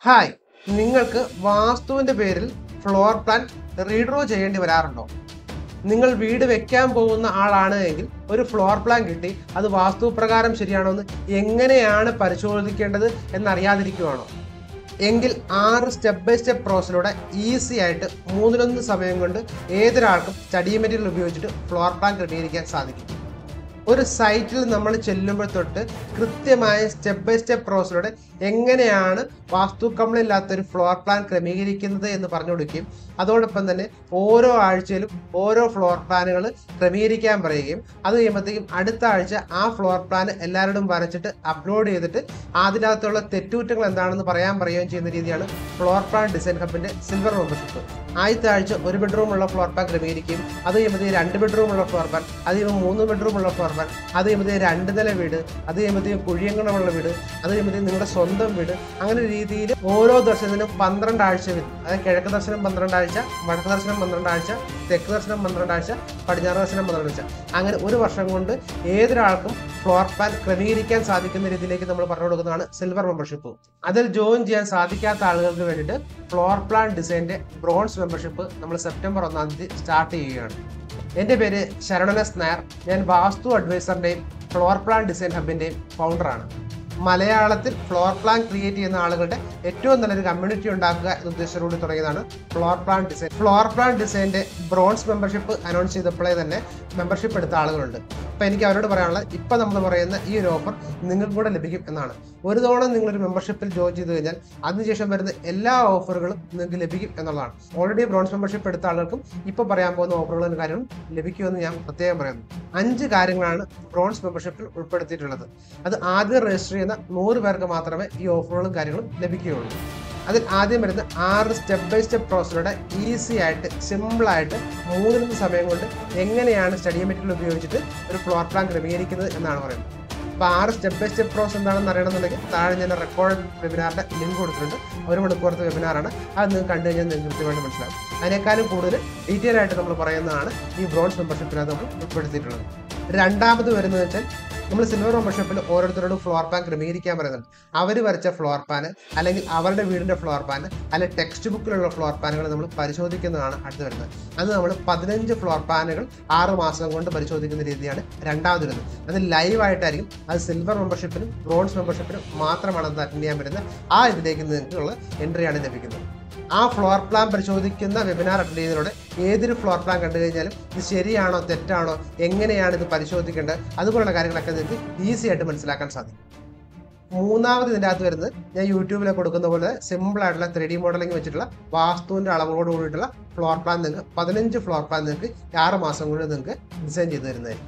hi നിങ്ങൾക്ക് വാസ്തുവിന്റെ പേരിൽ floor plan redraw ചെയ്യേണ്ടി വരാറുണ്ടോ നിങ്ങൾ വീട് വെക്കാൻ പോകുന്ന ആളാണ് എങ്കിൽ ഒരു ഫ്ലോർ പ്ലാൻ കിട്ടി അത് വാസ്തു പ്രകാരം ശരിയാണോ എന്ന് എങ്ങനെയാണ് പരിശോധിക്കേണ്ടത് എന്നറിയാതിരിക്കുവാണോ എങ്കിൽ ആറ് സ്റ്റെപ്പ് ബൈ സ്റ്റെപ്പ് പ്രോസസ്സിലൂടെ ഈസി ആയിട്ട് മൂന്നിലൊന്ന് സമയം കൊണ്ട് ഏതൊരാൾക്കും സ്റ്റഡി മെറ്റീരിയൽ ഉപയോഗിച്ചിട്ട് ഫ്ലോർ പ്ലാൻ ക്രമീകരിക്കാൻ സാധിക്കും ഒരു സൈറ്റിൽ നമ്മൾ ചെല്ലുമ്പോൾ തൊട്ട് കൃത്യമായ സ്റ്റെപ്പ് ബൈ സ്റ്റെപ്പ് പ്രോസസ്സിലൂടെ എങ്ങനെയാണ് വാസ്തുക്കളില്ലാത്ത ഒരു ഫ്ലോർ പ്ലാൻ ക്രമീകരിക്കുന്നത് എന്ന് പറഞ്ഞു കൊടുക്കുകയും അതോടൊപ്പം തന്നെ ഓരോ ആഴ്ചയിലും ഓരോ ഫ്ലോർ പ്ലാനുകൾ ക്രമീകരിക്കാൻ പറയുകയും അത് കഴിയുമ്പോഴത്തേക്കും അടുത്ത ആഴ്ച ആ ഫ്ലോർ പ്ലാൻ എല്ലാവരോടും വരച്ചിട്ട് അപ്ലോഡ് ചെയ്തിട്ട് അതിനകത്തുള്ള തെറ്റുകുറ്റങ്ങൾ എന്താണെന്ന് പറയാൻ പറയുകയും ചെയ്യുന്ന രീതിയാണ് ഫ്ലോർ പ്ലാൻ ഡിസൈൻ ഹബിന്റെ സിൽവർ മെമ്പർഷിപ്പ് ആദ്യത്തെ ആഴ്ച ഒരു ബെഡ്റൂം ഉള്ള ഫ്ലോർ പ്ലാൻ ക്രമീകരിക്കുകയും അത് കഴിയുമ്പോഴത്തേക്ക് രണ്ട് ബെഡ്റൂം ഉള്ള ഫ്ലോർ പ്ലാൻ അത് കഴിയുമ്പോൾ മൂന്ന് ബെഡ്റൂം ഉള്ള ഫ്ലോർ പ്ലാൻ അത് കഴിയുമ്പോഴത്തേക്ക് രണ്ട് നില വീട് അത് കഴിയുമ്പോഴത്തേക്കും കുഴിയങ്കണമുള്ള വീട് അത് കഴിയുമ്പോഴത്തേക്കും നിങ്ങളുടെ സ്വന്തം വീട് അങ്ങനെ ഒരു രീതിയിൽ ഓരോ ദർശനത്തിനും പന്ത്രണ്ട് ആഴ്ച വരും അതായത് കിഴക്ക് ദർശനം പന്ത്രണ്ട് ആഴ്ച വടക്ക് ദർശനം പന്ത്രണ്ട് ആഴ്ച തെക്ക് ദർശനം പന്ത്രണ്ട് ആഴ്ച പടിഞ്ഞാറ് ദർശനം പന്ത്രണ്ട് ആഴ്ച അങ്ങനെ ഒരു വർഷം കൊണ്ട് ഏതൊരാൾക്കും ഫ്ലോർ പ്ലാൻ ക്രമീകരിക്കാൻ സാധിക്കുന്ന രീതിയിലേക്ക് നമ്മൾ പറഞ്ഞു കൊടുക്കുന്നതാണ് സിൽവർ മെമ്പർഷിപ്പ് അതിൽ ജോയിൻ ചെയ്യാൻ സാധിക്കാത്ത ആളുകൾക്ക് വേണ്ടിയിട്ട് ഫ്ലോർ പ്ലാൻ ഡിസൈൻ്റെ ബ്രോൺസ് മെമ്പർഷിപ്പ് നമ്മൾ സെപ്റ്റംബർ ഒന്നാം തീയതി സ്റ്റാർട്ട് ചെയ്യുകയാണ് എൻ്റെ പേര് ശരണനസ് നായർ ഞാൻ വാസ്തു അഡ്വൈസറിൻ്റെയും ഫ്ലോർ പ്ലാൻ ഡിസൈൻ ഹബിൻ്റെയും ഫൗണ്ടറാണ് മലയാളത്തിൽ ഫ്ലോർ പ്ലാൻ ക്രിയേറ്റ് ചെയ്യുന്ന ആളുകളുടെ ഏറ്റവും നല്ലൊരു കമ്മ്യൂണിറ്റി ഉണ്ടാക്കുക എന്ന ഉദ്ദേശത്തോടുകൂടി തുടങ്ങിയതാണ് floor plan design floor plan ഡിസൈൻ്റെ ബ്രോൺസ് മെമ്പർഷിപ്പ് അനൗൺസ് ചെയ്തപ്പോഴേ തന്നെ മെമ്പർഷിപ്പ് എടുത്ത ആളുകളുണ്ട് അപ്പോൾ എനിക്ക് അവരോട് പറയാനുള്ളത് ഇപ്പം നമ്മൾ പറയുന്ന ഈ ഒരു ഓഫർ നിങ്ങൾക്കും കൂടെ ലഭിക്കും എന്നാണ് ഒരു തവണ നിങ്ങളൊരു മെമ്പർഷിപ്പിൽ ജോയിൻ ചെയ്ത് കഴിഞ്ഞാൽ അതിനുശേഷം വരുന്ന എല്ലാ ഓഫറുകളും നിങ്ങൾക്ക് ലഭിക്കും എന്നുള്ളതാണ് ഓൾറെഡി ബ്രോൺസ് മെമ്പർഷിപ്പ് എടുത്ത ആളുകൾക്കും ഇപ്പോൾ പറയാൻ പോകുന്ന ഓഫറുകളും കാര്യങ്ങളും ലഭിക്കുമെന്ന് ഞാൻ പ്രത്യേകം പറയുന്നു അഞ്ച് കാര്യങ്ങളാണ് ബ്രോൺസ് മെമ്പർഷിപ്പിൽ ഉൾപ്പെടുത്തിയിട്ടുള്ളത് അത് ആദ്യം രജിസ്റ്റർ ചെയ്യുന്ന നൂറ് പേർക്ക് മാത്രമേ ഈ ഓഫറുകളും കാര്യങ്ങളും ലഭിക്കുകയുള്ളൂ അതിൽ ആദ്യം വരുന്ന ആറ് സ്റ്റെപ്പ് ബൈ സ്റ്റെപ്പ് പ്രോസസ്സിലൂടെ ഈസി ആയിട്ട് സിമ്പിളായിട്ട് മൂന്നിലൊന്ന് സമയം കൊണ്ട് എങ്ങനെയാണ് സ്റ്റഡി മെറ്റീരിയൽ ഉപയോഗിച്ചിട്ട് ഒരു ഫ്ലോർ പ്ലാൻ ക്രമീകരിക്കുന്നത് എന്നാണ് പറയുന്നത് അപ്പോൾ ആറ് സ്റ്റെപ്പ് ബൈ സ്റ്റെപ്പ് പ്രോസസ് എന്താണെന്ന് അറിയണമെന്നുണ്ടെങ്കിൽ താഴെ ഞാൻ റെക്കോർഡ് വെബിനാറിൻ്റെ ലിങ്ക് കൊടുത്തിട്ടുണ്ട് ഒരു മണിക്കൂറത്തെ വെബിനാറാണ് അത് നിങ്ങൾക്ക് കണ്ടു കഴിഞ്ഞാൽ നിങ്ങൾക്ക് കൃത്യമായിട്ട് മനസ്സിലാവും അതിനേക്കാളും കൂടുതൽ ഡീറ്റെയിൽ ആയിട്ട് നമ്മൾ പറയുന്നതാണ് ഈ ബ്രോൺസ് മെമ്പർഷിപ്പിനകത്ത് നമ്മൾ ഉൾപ്പെടുത്തിയിട്ടുള്ളത് രണ്ടാമത് വരുന്നത് വെച്ചാൽ നമ്മൾ സിൽവർ മെമ്പർഷിപ്പിൽ ഓരോരുത്തരോടും ഫ്ലോർ പ്ലാൻ ക്രമീകരിക്കാൻ പറയുന്നുണ്ട് അവർ വരച്ച ഫ്ലോർ പ്ലാൻ അല്ലെങ്കിൽ അവരുടെ വീടിൻ്റെ ഫ്ലോർ പ്ലാൻ അല്ലെങ്കിൽ ടെക്സ്റ്റ് ബുക്കിലുള്ള ഫ്ലോർ പ്ലാനുകൾ നമ്മൾ പരിശോധിക്കുന്നതാണ് അടുത്ത് വരുന്നത് അത് നമ്മൾ പതിനഞ്ച് ഫ്ലോർ പ്ലാനുകൾ ആറ് മാസം കൊണ്ട് പരിശോധിക്കുന്ന രീതിയാണ് രണ്ടാമത് വരുന്നത് അത് ലൈവായിട്ടായിരിക്കും അത് സിൽവർ മെമ്പർഷിപ്പിനും ബ്രോൺസ് മെമ്പർഷിപ്പിനും മാത്രമാണ് അത് അറ്റൻഡ് ചെയ്യാൻ പറ്റുന്നത് ആ ഇതിലേക്ക് നിങ്ങൾക്കുള്ള എൻട്രിയാണ് ലഭിക്കുന്നത് ആ ഫ്ലോർ പ്ലാൻ പരിശോധിക്കുന്ന വെബിനാർ അറ്റൻഡ് ചെയ്യുന്നതിലൂടെ ഏതൊരു ഫ്ലോർ പ്ലാൻ കണ്ടു കഴിഞ്ഞാലും ഇത് ശരിയാണോ തെറ്റാണോ എങ്ങനെയാണ് ഇത് പരിശോധിക്കേണ്ടത് അതുപോലുള്ള കാര്യങ്ങളൊക്കെ നിങ്ങൾക്ക് ഈസി ആയിട്ട് മനസ്സിലാക്കാൻ സാധിക്കും മൂന്നാമത് ഇതിൻ്റെ അകത്ത് വരുന്നത് ഞാൻ യൂട്യൂബിൽ കൊടുക്കുന്ന പോലെ സിമ്പിൾ ആയിട്ടുള്ള ത്രീ ഡി മോഡലിംഗ് വെച്ചിട്ടുള്ള വാസ്തുവിൻ്റെ അളവോട് കൂടിയിട്ടുള്ള ഫ്ലോർ പ്ലാൻ നിങ്ങൾക്ക് പതിനഞ്ച് ഫ്ലോർ പ്ലാൻ നിങ്ങൾക്ക് ആറ് മാസം കൊണ്ട് നിങ്ങൾക്ക് ഡിസൈൻ ചെയ്ത് തരുന്നതായിരിക്കും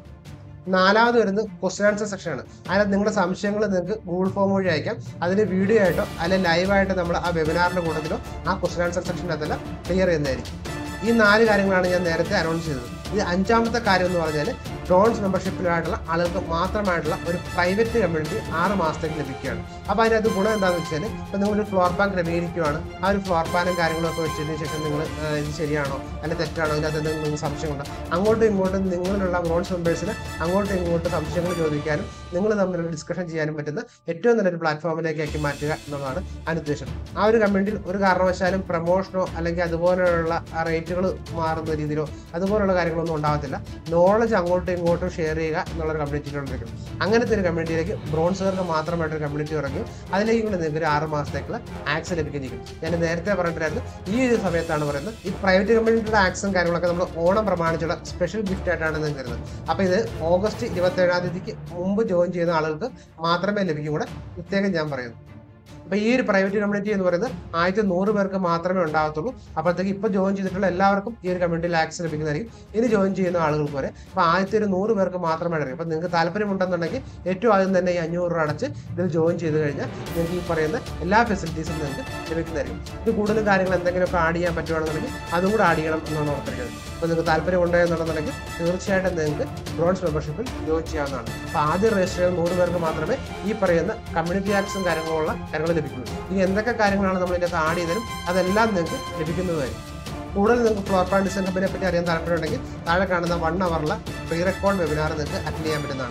നാലാമത് വരുന്നത് ക്വസ്റ്റ്യൻ ആൻസർ സെക്ഷനാണ് അതിനകത്ത് നിങ്ങളുടെ സംശയങ്ങൾ നിങ്ങൾക്ക് ഗൂഗിൾ ഫോം വഴി അയക്കാം അതിന് വീഡിയോ ആയിട്ടോ അല്ലെങ്കിൽ ലൈവായിട്ട് നമ്മൾ ആ വെബിനാറിൻ്റെ കൂട്ടത്തിലോ ആ ക്വസ്റ്റ്യൻ ആൻസർ സെക്ഷനകത്തെല്ലാം ക്ലിയർ ചെയ്യുന്നതായിരിക്കും ഈ നാല് കാര്യങ്ങളാണ് ഞാൻ നേരത്തെ അനൗൺസ് ചെയ്തത് ഇത് അഞ്ചാമത്തെ കാര്യം എന്ന് പറഞ്ഞാൽ ഡോൺസ് മെമ്പർഷിപ്പിലായിട്ടുള്ള ആളുകൾക്ക് മാത്രമായിട്ടുള്ള ഒരു പ്രൈവറ്റ് കമ്മ്യൂണിറ്റി ആറ് മാസത്തേക്ക് ലഭിക്കുകയാണ് അപ്പോൾ അതിനകത്ത് ഗുണം എന്താണെന്ന് വെച്ചാൽ ഇപ്പോൾ നിങ്ങളൊരു ഫ്ലോർ പ്ലാൻ ക്രമീകരിക്കുകയാണ് ആ ഒരു ഫ്ലോർ പ്ലാനും കാര്യങ്ങളൊക്കെ വെച്ചതിന് ശേഷം നിങ്ങൾ ഇത് ശരിയാണോ അല്ലെങ്കിൽ തെറ്റാണോ ഇതിനകത്ത് എന്തെങ്കിലും നിങ്ങൾക്ക് സംശയമുണ്ടോ അങ്ങോട്ടും ഇങ്ങോട്ടും നിങ്ങളിലുള്ള ബ്രോൺസ് മെമ്പേഴ്സിന് അങ്ങോട്ടും ഇങ്ങോട്ടും സംശയങ്ങൾ ചോദിക്കാനും നിങ്ങൾ തമ്മിലുള്ള ഡിസ്കഷൻ ചെയ്യാനും പറ്റുന്ന ഏറ്റവും നല്ലൊരു പ്ലാറ്റ്ഫോമിലേക്ക് ആക്കി മാറ്റുക എന്നുള്ളതാണ് അനുദ്ദേശം ആ ഒരു കമ്മ്യൂണിറ്റിയിൽ ഒരു കാരണവശാലും പ്രൊമോഷനോ അല്ലെങ്കിൽ അതുപോലെയുള്ള റേറ്റുകൾ മാറുന്ന രീതിയിലോ അതുപോലുള്ള കാര്യങ്ങളൊന്നും ഉണ്ടാകത്തില്ല നോളജ് അങ്ങോട്ടും ഇങ്ങോട്ടും ഷെയർ ചെയ്യുക എന്നുള്ളൊരു കമ്മ്യൂണിറ്റിയിലുണ്ടായിരിക്കും അങ്ങനത്തെ ഒരു കമ്മ്യൂണിറ്റിയിലേക്ക് ബ്രോൺസുകാർക്ക് മാത്രമായിട്ടൊരു കമ്മ്യൂണിറ്റി ഇറങ്ങി അതിലേക്ക് കൂടെ നിങ്ങൾക്ക് ഒരു ആറ് മാസത്തേക്കുള്ള ആക്സ് ലഭിക്കുകയും ഞാൻ നേരത്തെ പറഞ്ഞിട്ടായിരുന്നു ഈ ഒരു സമയത്താണ് പറയുന്നത് ഈ പ്രൈവറ്റ് കമ്മ്യൂണിറ്റിയുടെ ആക്സും കാര്യങ്ങളൊക്കെ നമ്മൾ ഓണം പ്രമാണിച്ചുള്ള സ്പെഷ്യൽ ഗിഫ്റ്റ് ആയിട്ടാണ് നിങ്ങൾക്ക് തരുന്നത് അപ്പോൾ ഇത് ഓഗസ്റ്റ് ഇരുപത്തേഴാം തീയതിക്ക് മുമ്പ് ജോയിൻ ചെയ്യുന്ന ആളുകൾക്ക് മാത്രമേ ലഭിക്കും കൂടെ പ്രത്യേകം ഞാൻ പറയുന്നു അപ്പോൾ ഈ ഒരു പ്രൈവറ്റ് കമ്മ്യൂണിറ്റി എന്ന് പറയുന്നത് ആദ്യത്തെ നൂറ് പേർക്ക് മാത്രമേ ഉണ്ടാകത്തുള്ളൂ അപ്പോഴത്തേക്ക് ഇപ്പോൾ ജോയിൻ ചെയ്തിട്ടുള്ള എല്ലാവർക്കും ഈ ഒരു കമ്മ്യൂണിറ്റിയിൽ ആക്സസ് ലഭിക്കുന്നതായിരിക്കും ഇനി ജോയിൻ ചെയ്യുന്ന ആളുകൾക്ക് വരെ അപ്പോൾ ആദ്യത്തെ ഒരു നൂറ് പേർക്ക് മാത്രമേ അറിയൂ അപ്പോൾ നിങ്ങൾക്ക് താല്പര്യമുണ്ടെന്നുണ്ടെങ്കിൽ ഏറ്റവും ആദ്യം തന്നെ ഈ അഞ്ഞൂറ് രൂപ അടച്ച് ഇതിൽ ജോയിൻ ചെയ്ത് കഴിഞ്ഞാൽ നിങ്ങൾക്ക് ഈ പറയുന്ന എല്ലാ ഫെസിലിറ്റീസും നിങ്ങൾക്ക് ലഭിക്കുന്നതായിരിക്കും ഇത് കൂടുതൽ കാര്യങ്ങൾ എന്തെങ്കിലുമൊക്കെ ആഡ് ചെയ്യാൻ പറ്റുവാണെന്നുണ്ടെങ്കിൽ അതും കൂടെ ആഡ് ചെയ്യണം എന്നാണ് ഓർത്തിരിക്കുന്നത് അപ്പോൾ നിങ്ങൾക്ക് താല്പര്യമുണ്ടോ എന്നുണ്ടെന്നുണ്ടെങ്കിൽ തീർച്ചയായിട്ടും നിങ്ങൾക്ക് ബ്രോൺസ് മെമ്പർഷിപ്പിൽ ജോയിൻ ചെയ്യാവുന്നതാണ് അപ്പോൾ ആദ്യം രജിസ്റ്റർ ചെയ്യുന്ന നൂറ് പേർക്ക് മാത്രമേ ഈ പറയുന്ന കമ്മ്യൂണിറ്റി ആക്സും കാര്യങ്ങളുള്ള കാര്യങ്ങൾ ലഭിക്കുള്ളൂ ഇനി എന്തൊക്കെ കാര്യങ്ങളാണ് നമ്മൾ ഇതിനകത്ത് ആഡ് ചെയ്തതും അതെല്ലാം നിങ്ങൾക്ക് ലഭിക്കുന്നതായിരിക്കും കൂടുതൽ നിങ്ങൾക്ക് ഫ്ലോർ പ്ലാൻ ഡിസൈൻ കമ്പനിയെ പറ്റി അറിയാൻ താല്പര്യമുണ്ടെങ്കിൽ താഴെ കാണുന്ന വൺ അവറിലെ പ്രീ റെക്കോർഡ് വെബിനാർ നിങ്ങൾക്ക് അറ്റൻഡ് ചെയ്യാൻ പറ്റുന്നതാണ്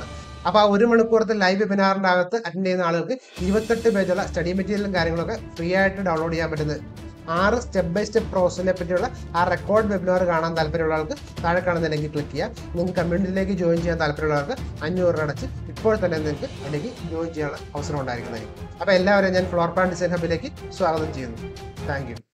അപ്പോൾ ആ ഒരു മണിക്കൂറത്തെ ലൈവ് വെബിനാറിൻ്റെ അകത്ത് അറ്റൻഡ് ചെയ്യുന്ന ആളുകൾക്ക് ഇരുപത്തെട്ട് പേജുള്ള സ്റ്റഡി മെറ്റീരിയലും കാര്യങ്ങളൊക്കെ ഫ്രീ ആയിട്ട് ഡൗൺലോഡ് ചെയ്യാൻ പറ്റുന്നത് ആറ് സ്റ്റെപ്പ് ബൈ സ്റ്റെപ്പ് പ്രോസസിനെ പറ്റിയുള്ള ആ റെക്കോർഡ് വെബിനാർ കാണാൻ താല്പര്യമുള്ള ആൾക്ക് താഴെ കാണുന്ന ലിങ്കിൽ ക്ലിക്ക് ചെയ്യുക നിങ്ങൾക്ക് കമ്മ്യൂണിറ്റിയിലേക്ക് ജോയിൻ ചെയ്യാൻ താല്പര്യമുള്ളവർക്ക് അഞ്ഞൂറ് രൂപ അടച്ച് ഇപ്പോൾ തന്നെ നിങ്ങൾക്ക് അതിലേക്ക് ജോയിൻ ചെയ്യാനുള്ള അവസരം ഉണ്ടായിരിക്കുന്നതായിരിക്കും അപ്പോൾ എല്ലാവരെയും ഞാൻ ഫ്ലോർ പ്ലാൻ ഡിസൈൻ ഹബിലേക്ക് സ്വാഗതം ചെയ്യുന്നു താങ്ക്